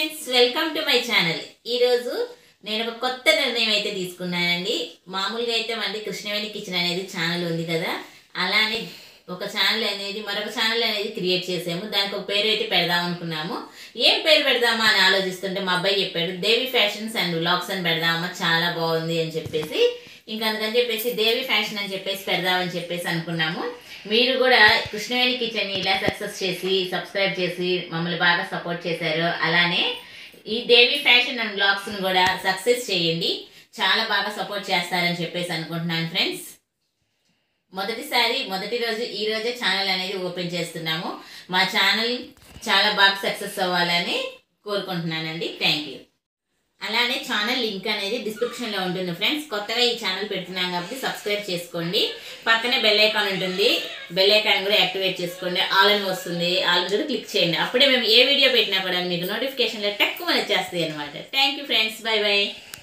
friends welcome to my channel ఈరోజు నేను ఒక కొత్త నిర్ణయం అయితే తీసుకున్నానండి మామూలుగా అయితే మనది కృష్ణవేణి కిచెన్ అనేది ఛానల్ ఉంది కదా అలానే ఒక ఛానల్ అనేది మరొక ఛానల్ అనేది క్రియేట్ చేసాము దానికి ఒక పేరు అయితే పెడదాం అనుకున్నాము ఏం పేరు పెడదామా అని ఆలోచిస్తుంటే మా అబ్బాయి చెప్పాడు దేవి ఫ్యాషన్స్ అండ్ వ్లాగ్స్ అని పెడదామా చాలా బాగుంది అని చెప్పేసి ఇంకా అందుకని చెప్పేసి దేవి ఫ్యాషన్ అని చెప్పేసి పెడదామని చెప్పేసి అనుకున్నాము మీరు కూడా కృష్ణవేణి కిచెన్ ఇలా సక్సెస్ చేసి సబ్స్క్రైబ్ చేసి మమ్మల్ని బాగా సపోర్ట్ చేశారు అలానే ఈ దేవి ఫ్యాషన్ అండ్ బ్లాగ్స్ని కూడా సక్సెస్ చేయండి చాలా బాగా సపోర్ట్ చేస్తారని చెప్పేసి అనుకుంటున్నాను ఫ్రెండ్స్ మొదటిసారి మొదటి రోజు ఈ రోజే ఛానల్ అనేది ఓపెన్ చేస్తున్నాము మా ఛానల్ చాలా బాగా సక్సెస్ అవ్వాలని కోరుకుంటున్నానండి థ్యాంక్ యూ అలానే ఛానల్ లింక్ అనేది డిస్క్రిప్షన్లో ఉంటుంది ఫ్రెండ్స్ కొత్తగా ఈ ఛానల్ పెడుతున్నాం కాబట్టి సబ్స్క్రైబ్ చేసుకోండి పక్కనే బెల్ ఐకాన్ ఉంటుంది బెల్ ఐకాన్ కూడా యాక్టివేట్ చేసుకోండి ఆల్ అని వస్తుంది ఆల్ కూడా క్లిక్ చేయండి అప్పుడే మేము ఏ వీడియో పెట్టినా కూడా మీకు నోటిఫికేషన్లో టక్కువ వచ్చేస్తాయి అనమాట thank you friends bye by